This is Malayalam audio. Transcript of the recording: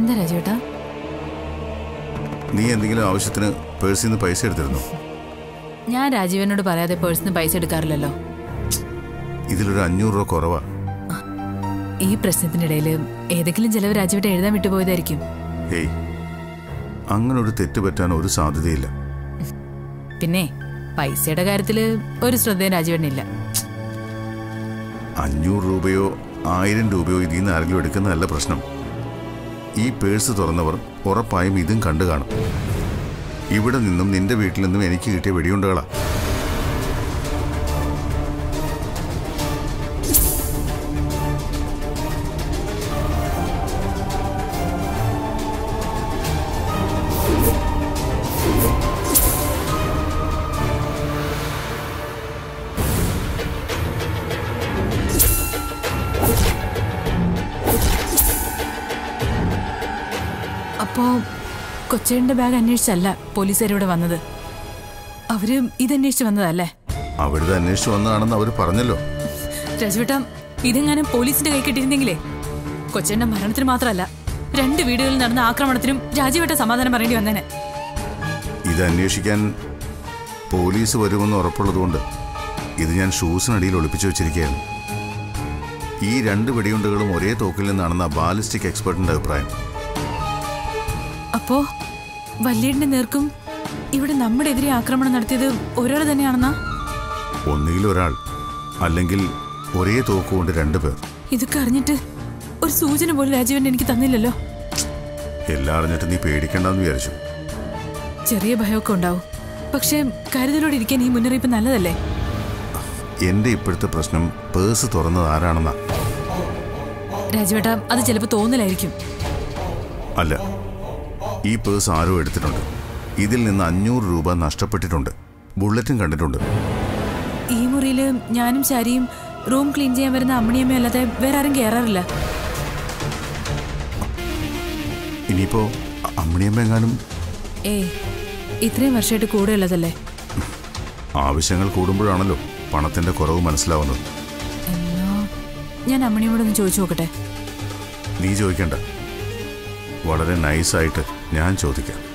എന്താ രാജുവേട്ടാ നീ എന്തെങ്കിലും ആവശ്യത്തിന് പേഴ്സിൽ നിന്ന് പൈസ എടുത്തിരുന്നു ഞാൻ രാജീവനോട് പറയാതെ പേഴ്സിന് പൈസ എടുക്കാറില്ലല്ലോ ഇതിലൊരു അഞ്ഞൂറ് രൂപ കുറവാ ഈ പ്രശ്നത്തിനിടയിൽ ഏതെങ്കിലും ചിലവ് രാജുവേട്ട എഴുതാൻ വിട്ടുപോയതായിരിക്കും ഹേയ് അങ്ങനെ ഒരു തെറ്റ് പറ്റാൻ ഒരു സാധ്യതയില്ല പിന്നെ പൈസയുടെ കാര്യത്തില് ഒരു ശ്രദ്ധയും രാജുവേട്ടനില്ല അഞ്ഞൂറ് രൂപയോ ആയിരം രൂപയോ ഇതിൽ നിന്ന് ആരെങ്കിലും എടുക്കുന്നതല്ല പ്രശ്നം ഈ പേഴ്സ് തുറന്നവർ ഉറപ്പായും ഇതും കണ്ടു കാണും ഇവിടെ നിന്നും നിന്റെ വീട്ടിൽ നിന്നും എനിക്ക് കിട്ടിയ വെടിയുണ്ടകളാ അപ്പോ കൊച്ചേന്റെ ബാഗ് അന്വേഷിച്ചല്ല പോലീസുകാർ ഇവിടെ വന്നത് അവര് ഇതന്വേഷിച്ച് വന്നതല്ലേ അവിടുത്തെ അന്വേഷിച്ച് വന്നതാണെന്ന് അവർ പറഞ്ഞല്ലോ രാജുവേട്ട ഇതെങ്ങാനും പോലീസിന്റെ കൈ കിട്ടിയിരുന്നെങ്കിലേ കൊച്ചേന്റെ മരണത്തിന് മാത്രമല്ല രണ്ട് വീടുകളിൽ നടന്ന ആക്രമണത്തിനും രാജുവേട്ട സമാധാനം പറയേണ്ടി വന്നേനെ ഇത് അന്വേഷിക്കാൻ പോലീസ് വരുമെന്ന് ഉറപ്പുള്ളതുകൊണ്ട് ഇത് ഞാൻ ഷൂസിനടിയിൽ ഒളിപ്പിച്ചു വെച്ചിരിക്കുകയായിരുന്നു ഈ രണ്ട് വെടിയുണ്ടകളും ഒരേ തോക്കിൽ നിന്നാണെന്ന ബാലിസ്റ്റിക് എക്സ്പെർട്ടിന്റെ അഭിപ്രായം അപ്പോ വല്യേടിന്റെ നേർക്കും ഇവിടെ നമ്മുടെ എതിരെ ആക്രമണം നടത്തിയത് ഒരാൾ തന്നെയാണെന്നാ ഒന്നുകിൽ ഒരാൾ അല്ലെങ്കിൽ ഒരേ തോക്കുകൊണ്ട് രണ്ടുപേർ ഇതൊക്കെ അറിഞ്ഞിട്ട് ഒരു സൂചന പോലും രാജീവൻ എനിക്ക് തന്നില്ലല്ലോ എല്ലാം അറിഞ്ഞിട്ട് നീ പേടിക്കണ്ടെന്ന് വിചാരിച്ചു ചെറിയ ഭയമൊക്കെ ഉണ്ടാവും പക്ഷേ കരുതലോടെ ഇരിക്കാൻ ഈ മുന്നറിയിപ്പ് നല്ലതല്ലേ എന്റെ ഇപ്പോഴത്തെ പ്രശ്നം പേഴ്സ് തുറന്നത് ആരാണെന്നാ രാജുവേട്ട അത് ചിലപ്പോൾ തോന്നലായിരിക്കും അല്ല ഈ പേഴ്സ് ആരോ എടുത്തിട്ടുണ്ട് ഇതിൽ നിന്ന് അഞ്ഞൂറ് രൂപ നഷ്ടപ്പെട്ടിട്ടുണ്ട് ബുള്ളറ്റും കണ്ടിട്ടുണ്ട് ഈ മുറിയില് ഞാനും ശാരിയും റൂം ക്ലീൻ ചെയ്യാൻ വരുന്ന അമ്മണിയമ്മയും അല്ലാതെ വേറെ ആരും കയറാറില്ല ഇനിയിപ്പോ അമ്മിണിയമ്മ എങ്ങാനും ഏയ് ഇത്രയും വർഷമായിട്ട് കൂടെ ഉള്ളതല്ലേ ആവശ്യങ്ങൾ കൂടുമ്പോഴാണല്ലോ പണത്തിന്റെ കുറവ് മനസ്സിലാവുന്നത് എന്നാ ഞാൻ അമ്മണിയോടൊന്ന് ചോദിച്ചു നോക്കട്ടെ നീ ചോദിക്കണ്ട വളരെ നൈസായിട്ട് ഞാൻ ചോദിക്കാം